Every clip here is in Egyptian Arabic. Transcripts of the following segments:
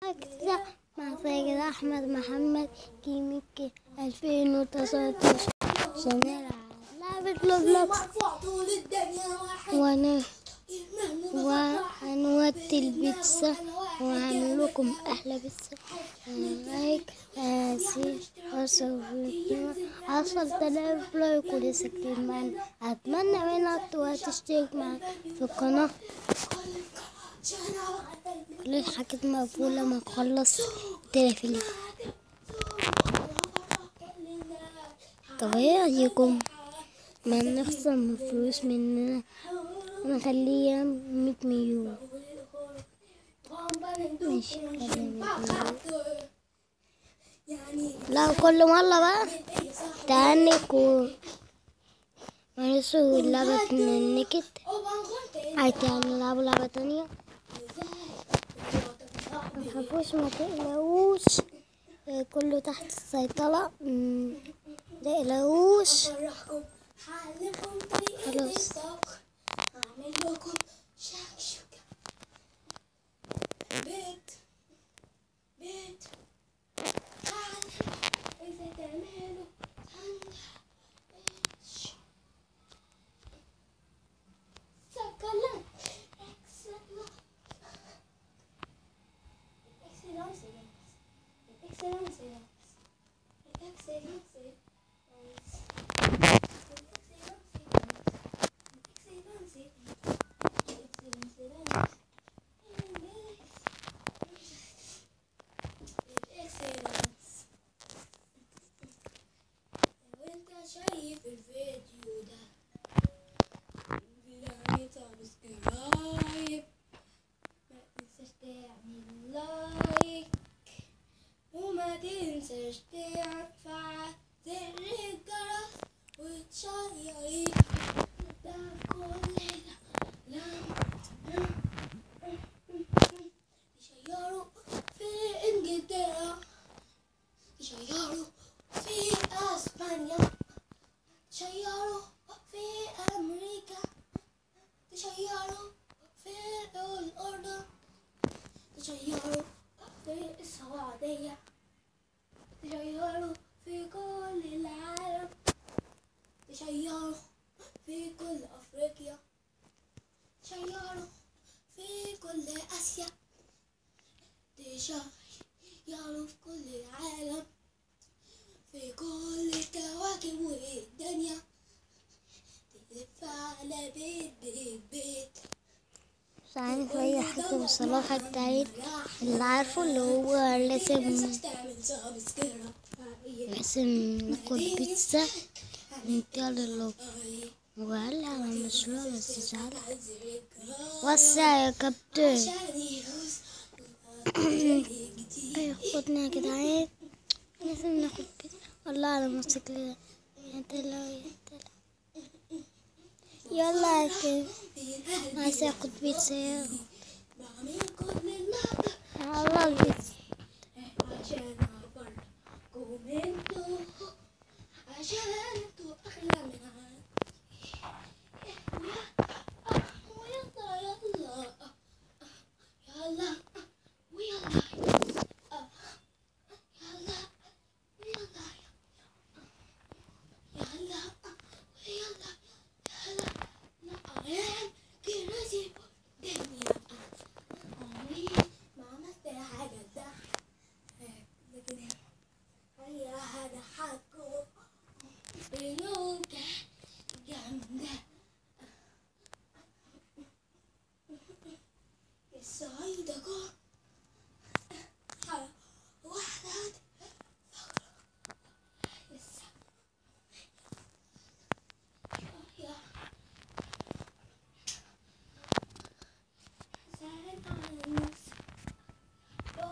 كده مع سيد أحمد محمد كيميكي 2019 عشان نلعب لعبة لوبلوكس مرفوع طول الدنيا واحد ون... المهم وهنودي البيتزا وهعمل لكم أحلى بيتزا لايك آسي عشرة آلاف لايك ولسه كتير معانا أتمنى منك وتشترك معانا في القناة كل الحاجات مقفولة ما نخلص التليفون طب ايه رأيكم ما نخسر من فلوس مننا ونخليها مية مليون ماشي خليها مية مليون يعني لا كل مرة بقى تهنك و ونسوا لعبة النكت عادي هنلعب لعبة تانية متخافوش ما تقلقوش آه، كله تحت السيطرة مم، متقلقوش فرحكم حالكم طريق خلاص. الطبخ هعمل لكم شكشوكة بيت بيت تعال إذا تعملوا سندوتش سكلان excellent excellence excellence excellence شايف الفيديو ده يعني سبسكرايب ما تنساش تعمل لايك وما تنساش تفعل زر الجرس وتشير ده كل ده تشيروا في انجلترا تشيروا في اسبانيا تشيروا في امريكا تشيروا في الاردن تشيروا في السعوديه تشيروا في كل العالم تشيروا في كل أفريقيا تشيروا في كل آسيا تشيروا في كل العالم في كل الكواكب والدنيا تلف على بيت بيت بيت مش عارف أي حاجة بصراحة التعيد اللي عارفه اللي هو لازم تعمل سبسكرايب لازم ناكل بيتزا نديها للوب وقال على مشروع بس زعل وسع يا كابتن ايوه خدنا يا جدعان لازم ناخد بيتزا والله على موتوسيكل يا دلع يا دلع يلا يا كده عايز اخد بيتزا يلا بعمل كل النهارده يلا البيتزا عشان افرحكم انتوا عشان انتوا احلى من عادي ويلا يلا يلا ويلا يلا ويلا يلا ويلا يلا نقران كراسي الدنيا عمري ما عملت حاجة تضحك لكن هي هذا حقه بلوكة جامدة الصعيدة جوه واحدة لسه يا ساعد على الناس أوه.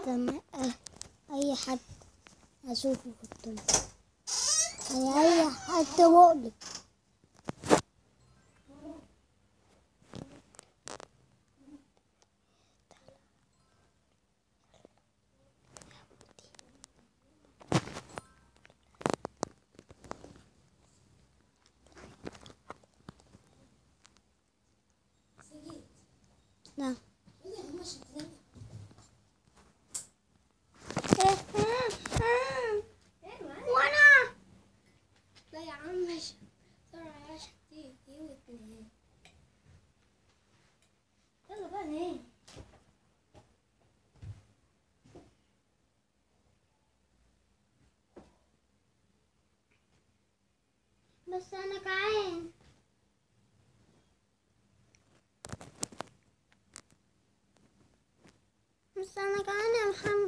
لما أ- أي حد أشوفه في الدنيا يعني أي حد مؤلم سجيت نعم ايه ده هما شدنا وأنا لا يا عم مش بسرعة يا شديد دي واتنين يلا بقى نام بس أنا جعان بس أنا جعان يا محمد